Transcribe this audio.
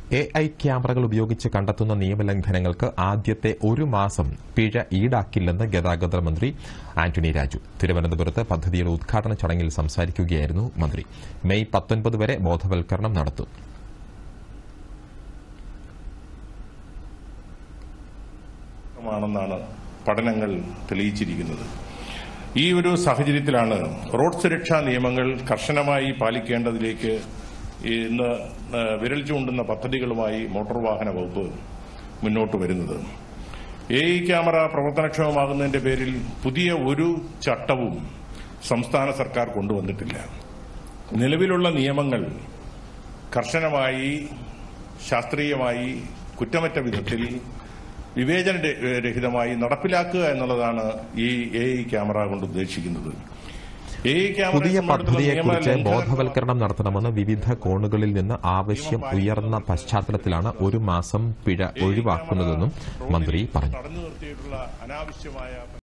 A I ക്യാമറകൾ ഉപയോഗിച്ച് കണ്ടെത്തുന്ന നിയമലംഘനങ്ങൾക്ക് ആദ്യത്തെ ഒരു മാസം പിഴ ഈടാക്കില്ലെന്ന് ഗതാഗത മന്ത്രി ആന്റണി രാജു തിരുവനന്തപുരത്ത് പദ്ധതിയുടെ ഉദ്ഘാടന ചടങ്ങിൽ സംസാരിക്കുകയായിരുന്നു മന്ത്രി മെയ് പത്തൊൻപത് വരെ ബോധവൽക്കരണം നടത്തും ആണെന്നാണ് പഠനങ്ങൾ തെളിയിച്ചിരിക്കുന്നത് ഈ ഒരു സാഹചര്യത്തിലാണ് റോഡ് സുരക്ഷാ നിയമങ്ങൾ കർശനമായി പാലിക്കേണ്ടതിലേക്ക് ഇന്ന് വിരൽ ചൂണ്ടുന്ന പദ്ധതികളുമായി മോട്ടോർ വാഹന വകുപ്പ് മുന്നോട്ട് വരുന്നത് എ ഐ ക്യാമറ പ്രവർത്തനക്ഷമമാകുന്നതിന്റെ പേരിൽ പുതിയ ഒരു ചട്ടവും സംസ്ഥാന സർക്കാർ കൊണ്ടുവന്നിട്ടില്ല നിലവിലുള്ള നിയമങ്ങൾ കർശനമായി ശാസ്ത്രീയമായി കുറ്റമറ്റ വിധത്തിൽ വിവേചനരഹിതമായി നടപ്പിലാക്കുക എന്നുള്ളതാണ് ഈ എ ഐ ക്യാമറ കൊണ്ട് ഉദ്ദേശിക്കുന്നത് എ ഐ ക്യാമറ പുതിയ സംബന്ധിച്ചുള്ള പദ്ധതിയെക്കുറിച്ച് നിയമ ബോധവൽക്കരണം നടത്തണമെന്ന് വിവിധ കോണുകളിൽ നിന്ന് ആവശ്യം ഉയർന്ന പശ്ചാത്തലത്തിലാണ് ഒരു മാസം പിഴ ഒഴിവാക്കുന്നതെന്നും മന്ത്രി പറഞ്ഞു തടഞ്ഞു നിർത്തിയിട്ടുള്ള അനാവശ്യമായ